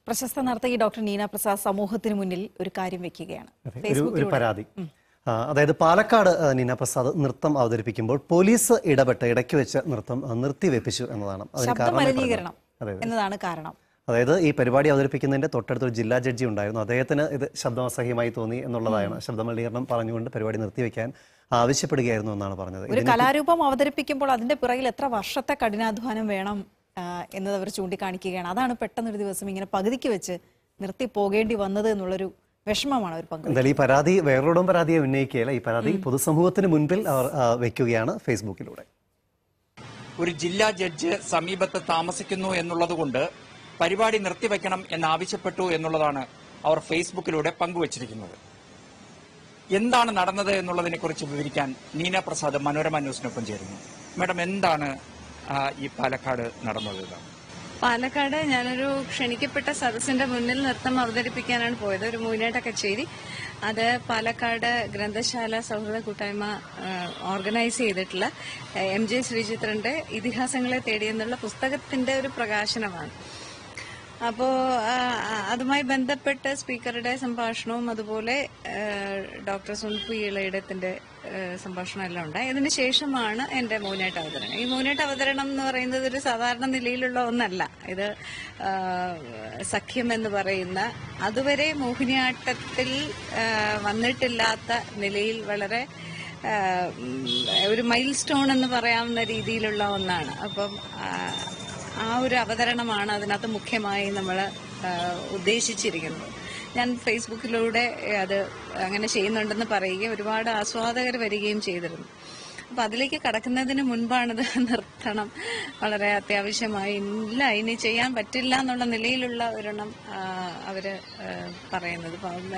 പ്രശസ്ത നർത്തകി ഡോക്ടർ നീന പ്രസാദ് സമൂഹത്തിന് മുന്നിൽ ഒരു കാര്യം വെക്കുകയാണ് അതെ, ഒരു ഒരു ഫേസ്ബുക്കിലൂടെ. പരാതി ആ, അതായത് പാലക്കാട് ആ, നീന പ്രസാദ് നൃത്തം അവതരിപ്പിക്കുമ്പോൾ പോലീസ് ഇടപെട്ട് ഇടയ്ക്ക് വെച്ച് നൃത്തം ആ, നിർത്തിവെപ്പിച്ചു എന്നതാണ് അതിന് ശബ്ദ കാരണം ഈ പറഞ്ഞത്. മലിനീകരണം അതെ അതെ. എന്നതാണ് കാരണം അതായത് ഈ പരിപാടി അവതരിപ്പിക്കുന്നതിന്റെ തൊട്ടടുത്തൊരു ജില്ലാ ജഡ്ജി ഉണ്ടായിരുന്നു അദ്ദേഹത്തിന് ഇത് ശബ്ദം അസഹ്യമായി തോന്നി എന്നുള്ളതാണ് ശബ്ദമലിനീകരണം പറഞ്ഞുകൊണ്ട് പരിപാടി നിർത്തിവെക്കാൻ ആവശ്യപ്പെടുകയായിരുന്നു എന്നാണ് പറഞ്ഞത് ഒരു കലാരൂപം അവതരിപ്പിക്കുമ്പോൾ അതിന്റെ പിറകിൽ എത്ര വർഷത്തെ കഠിനാധ്വാനം വേണം ആ, എന്നത് അവർ ചൂണ്ടിക്കാണിക്കുകയാണ് അതാണ് പെട്ടെന്ന് ഒരു ദിവസം ഇങ്ങനെ പകുതിക്ക് വെച്ച് നിർത്തി പോകേണ്ടി വന്നത് എന്നുള്ളൊരു വിഷമമാണ് അവർ പങ്കുവെക്കുന്നത് എന്തായാലും ഈ പരാതി വേറൊരിടം പരാതിയെ ഉന്നയിക്കുകയല്ല ഈ പരാതി പൊതുസമൂഹത്തിന് മുൻപിൽ അവർ ആ, വെക്കുകയാണ് ഫേസ്ബുക്കിലൂടെ ഒരു ജില്ലാ ജഡ്ജ് സമീപത്ത് താമസിക്കുന്നു എന്നുള്ളതുകൊണ്ട് പരിപാടി നിർത്തിവെക്കണം എന്നാവശ്യപ്പെട്ടു എന്നുള്ളതാണ് അവർ ഫേസ്ബുക്കിലൂടെ പങ്കുവച്ചിരിക്കുന്നത് എന്താണ് നടന്നത് എന്നുള്ളതിനെ കുറിച്ച് വിവരിക്കാൻ നീന പ്രസാദ് മനോരമ ന്യൂസിനൊപ്പം ചേരുന്നു മാഡം എന്താണ് ആ, ഈ പാലക്കാട് നടന്നത് ഇതാണ് പാലക്കാട് ഞാനൊരു ക്ഷണിക്കപ്പെട്ട സദസ്സിന്റെ മുന്നിൽ നൃത്തം അവതരിപ്പിക്കാനാണ് പോയത് ഒരു മൂന്നേട്ട കച്ചേരി അത് പാലക്കാട് ഗ്രന്ഥശാല സൗഹൃദ കൂട്ടായ്മ ആ, ഓർഗനൈസ് ചെയ്തിട്ടുള്ള ആ, എം ജെ ശ്രീചിത്രന്റെ ഇതിഹാസങ്ങളെ തേടിയെന്നുള്ള പുസ്തകത്തിന്റെ ഒരു പ്രകാശനമാണ് അപ്പോ ആ, ആ, അതുമായി ബന്ധപ്പെട്ട് സ്പീക്കറുടെ സംഭാഷണവും അതുപോലെ ആ, ഡോക്ടർ സുൽപി ഇളയിടത്തിന്റെ ആ, സംഭാഷണം എല്ലാം ഉണ്ടായി അതിന് ശേഷമാണ് എന്റെ മൂന്നേട്ട അവതരണം ഈ മൂന്നേട്ട അവതരണം എന്ന് പറയുന്നത് ഒരു സാധാരണ നിലയിലുള്ള ഒന്നല്ല ഇത് ആ, സഖ്യം എന്ന് പറയുന്ന അതുവരെ മോഹിനിയാട്ടത്തിൽ ആ, വന്നിട്ടില്ലാത്ത നിലയിൽ വളരെ ആ, ഉം, ഒരു മൈൽ സ്റ്റോൺ എന്ന് പറയാവുന്ന രീതിയിലുള്ള ഒന്നാണ് അപ്പം ആ, ആ ഒരു അവതരണമാണ് അതിനകത്ത് മുഖ്യമായി നമ്മൾ ഉദ്ദേശിച്ചിരിക്കുന്നത് ഞാൻ ഫേസ്ബുക്കിലൂടെ അത് അങ്ങനെ ചെയ്യുന്നുണ്ടെന്ന് പറയുകയും ഒരുപാട് ആസ്വാദകർ വരികയും ചെയ്തിരുന്നു അപ്പൊ അതിലേക്ക് കടക്കുന്നതിന് മുൻപാണിത് നിർത്തണം വളരെ അത്യാവശ്യമായി ഇല്ല ഇനി ചെയ്യാൻ പറ്റില്ല എന്നുള്ള നിലയിലുള്ള ഒരെണ്ണം ആ, അവര് ആ, പറയുന്നത് അപ്പൊ അത്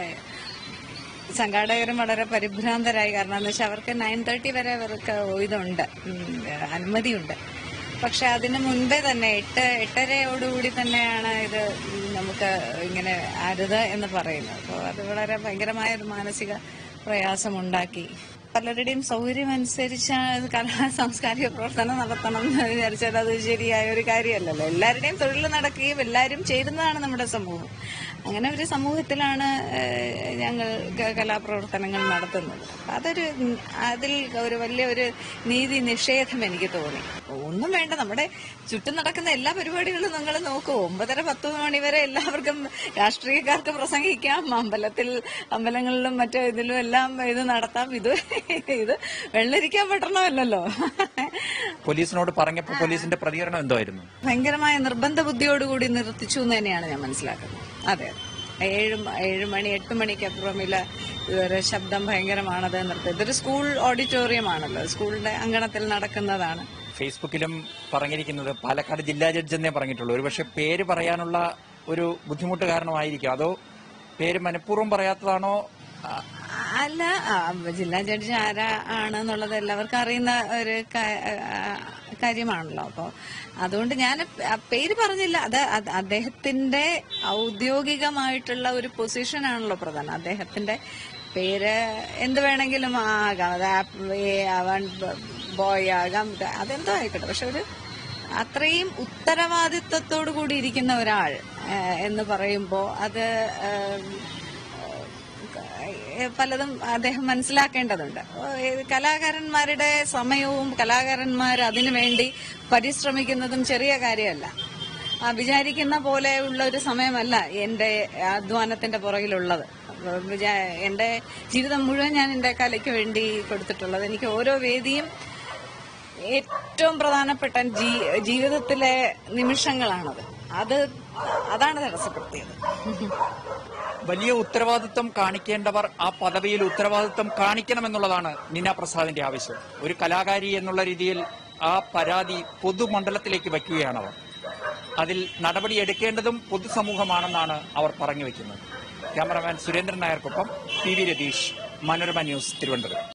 സംഘാടകരും വളരെ പരിഭ്രാന്തരായി കാരണം എന്ന് വെച്ചാൽ അവർക്ക് നയൻ തേർട്ടി വരെ അവർക്ക് ഇതുണ്ട് ഉം, അനുമതിയുണ്ട് പക്ഷെ അതിന് മുൻപേ തന്നെ എട്ട് എട്ടരയോടുകൂടി തന്നെയാണ് ഇത് നമുക്ക് ഇങ്ങനെ അരുത് എന്ന് പറയുന്നത് അപ്പോൾ അത് വളരെ ഭയങ്കരമായ ഒരു മാനസിക പ്രയാസമുണ്ടാക്കി പലരുടെയും സൗകര്യം അനുസരിച്ച് കലാ സാംസ്കാരിക പ്രവർത്തനം നടത്തണം എന്ന് വിചാരിച്ചാൽ അത് ശരിയായ ഒരു കാര്യമല്ലല്ലോ എല്ലാവരുടെയും തൊഴിൽ നടക്കുകയും എല്ലാവരും ചേരുന്നതാണ് നമ്മുടെ സമൂഹം അങ്ങനെ ഒരു സമൂഹത്തിലാണ് ഏഹ്, ഞങ്ങൾ ക- കലാപ്രവർത്തനങ്ങൾ നടത്തുന്നത് അതൊരു ഉം, അതിൽ ഒരു വലിയ ഒരു നീതി നിഷേധം എനിക്ക് തോന്നി ഒന്നും വേണ്ട നമ്മുടെ ചുറ്റും നടക്കുന്ന എല്ലാ പരിപാടികളും നിങ്ങൾ നോക്കൂ ഒമ്പതര പത്ത് മണി വരെ എല്ലാവർക്കും രാഷ്ട്രീയക്കാർക്ക് പ്രസംഗിക്കാം അമ്പലത്തിൽ അമ്പലങ്ങളിലും മറ്റു ഇതിലും എല്ലാം ഇത് നടത്താം ഇത് ഇത് വെള്ളരിക്കാൻ പറ്റണമല്ലല്ലോ പോലീസിനോട് പറഞ്ഞപ്പോൾ പോലീസിന്റെ പ്രതികരണം എന്തായിരുന്നു ഭയങ്കരമായ നിർബന്ധ ബുദ്ധിയോടുകൂടി നിർത്തിച്ചു എന്ന് തന്നെയാണ് ഞാൻ മനസ്സിലാക്കുന്നത് അതെ ഏഴ് മ- ഏഴ് മണി എട്ട് മണിക്കപ്പുറമില്ല ഇതൊരു ശബ്ദം ഭയങ്കരമാണത് നിർത്തി ഇതൊരു സ്കൂൾ ഓഡിറ്റോറിയം ആണല്ലോ സ്കൂളിന്റെ അങ്കണത്തിൽ നടക്കുന്നതാണ് ഫേസ്ബുക്കിലും പറഞ്ഞിരിക്കുന്നത് പാലക്കാട് ജില്ലാ ജഡ്ജ് എന്നേ പറഞ്ഞിട്ടുള്ളൂ ഒരുപക്ഷെ പേര് പറയാനുള്ള ഒരു ബുദ്ധിമുട്ട് കാരണമായിരിക്കും അതോ പേര് മനഃപൂർവ്വം പറയാത്തതാണോ ആ, അല്ല ആ, ജില്ലാ ജഡ്ജി ആരാ ആണെന്നുള്ളത് എല്ലാവർക്കും അറിയുന്ന ഒരു കാ- ആ, കാര്യമാണല്ലോ അപ്പോൾ അതുകൊണ്ട് ഞാൻ ആ പേര് പറഞ്ഞില്ല അത് അത് അദ്ദേഹത്തിന്റെ ഔദ്യോഗികമായിട്ടുള്ള ഒരു പൊസിഷൻ ആണല്ലോ പ്രധാനം അദ്ദേഹത്തിന്റെ പേര് എന്ത് വേണമെങ്കിലും ആകാം അത് ആപ്പ് ഏ ആവാൻ ബോയ് ആകാം ഇത് അതെന്തോ ആയിക്കോട്ടെ പക്ഷെ ഒരു അത്രയും ഉത്തരവാദിത്വത്തോടു കൂടി ഇരിക്കുന്ന ഒരാൾ ആ, എന്ന് പറയുമ്പോൾ അത് ആ, ഏഹ് പലതും അദ്ദേഹം മനസ്സിലാക്കേണ്ടതുണ്ട് ഏഹ് കലാകാരന്മാരുടെ സമയവും കലാകാരന്മാർ അതിനു വേണ്ടി പരിശ്രമിക്കുന്നതും ചെറിയ കാര്യമല്ല ആ വിചാരിക്കുന്ന പോലെയുള്ള ഒരു സമയമല്ല എന്റെ അധ്വാനത്തിന്റെ പുറകിലുള്ളത് അപ്പൊ വിചാ- എന്റെ ജീവിതം മുഴുവൻ ഞാൻ എന്റെ കലയ്ക്ക് വേണ്ടി കൊടുത്തിട്ടുള്ളത് എനിക്ക് ഓരോ വേദിയും ഏറ്റവും പ്രധാനപ്പെട്ട ജീ- ജീവിതത്തിലെ നിമിഷങ്ങളാണത് അത് അതാണ് തടസ്സപ്പെടുത്തിയത് വലിയ ഉത്തരവാദിത്വം കാണിക്കേണ്ടവർ ആ പദവിയിൽ ഉത്തരവാദിത്വം കാണിക്കണമെന്നുള്ളതാണ് നീന പ്രസാദിന്റെ ആവശ്യം ഒരു കലാകാരി എന്നുള്ള രീതിയിൽ ആ പരാതി പൊതുമണ്ഡലത്തിലേക്ക് വയ്ക്കുകയാണ് അവർ അതിൽ നടപടി എടുക്കേണ്ടതും പൊതുസമൂഹമാണെന്നാണ് അവർ പറഞ്ഞു വെക്കുന്നത് ക്യാമറമാൻ സുരേന്ദ്രൻ നായർക്കൊപ്പം P V Ratheesh Manorama news Thiruvananthapuram